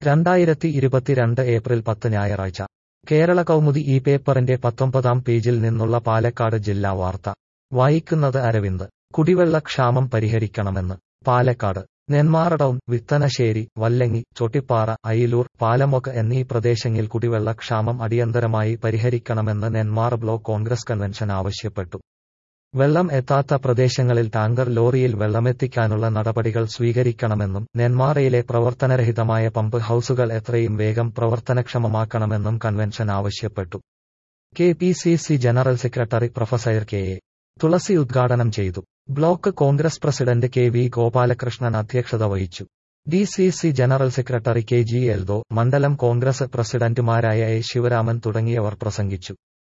രണ്ടായിരത്തി ഇരുപത്തിരണ്ട് ഏപ്രിൽ പത്ത് ഞായറാഴ്ച കേരള കൗമുദി ഈ പേപ്പറിന്റെ പത്തൊമ്പതാം പേജിൽ നിന്നുള്ള പാലക്കാട് ജില്ലാ വാർത്ത വായിക്കുന്നത് അരവിന്ദ് കുടിവെള്ളക്ഷാമം പരിഹരിക്കണമെന്ന് പാലക്കാട് നെന്മാറ ടൗൺ വിത്തനശ്ശേരി വല്ലങ്ങി ചൊട്ടിപ്പാറ അയിലൂർ പാലമൊക്ക് എന്നീ പ്രദേശങ്ങളിൽ കുടിവെള്ളക്ഷാമം അടിയന്തരമായി പരിഹരിക്കണമെന്ന് നെന്മാറ ബ്ലോക്ക് കോൺഗ്രസ് കൺവെൻഷൻ ആവശ്യപ്പെട്ടു വെള്ളം എത്താത്ത പ്രദേശങ്ങളിൽ ടാങ്കർ ലോറിയിൽ വെള്ളമെത്തിക്കാനുള്ള നടപടികൾ സ്വീകരിക്കണമെന്നും നെന്മാറയിലെ പ്രവർത്തനരഹിതമായ പമ്പ് ഹൌസുകൾ എത്രയും വേഗം പ്രവർത്തനക്ഷമമാക്കണമെന്നും കൺവെൻഷൻ ആവശ്യപ്പെട്ടു K P C C general secretary professor K A Thulasi ഉദ്ഘാടനം ചെയ്തു block Congress president K V Gopalakrishnan അധ്യക്ഷത വഹിച്ചു D C C general secretary K G Eldho മണ്ഡലം കോൺഗ്രസ് പ്രസിഡന്റുമാരായ എ ശിവരാമൻ തുടങ്ങിയവർ പ്രസംഗിച്ചു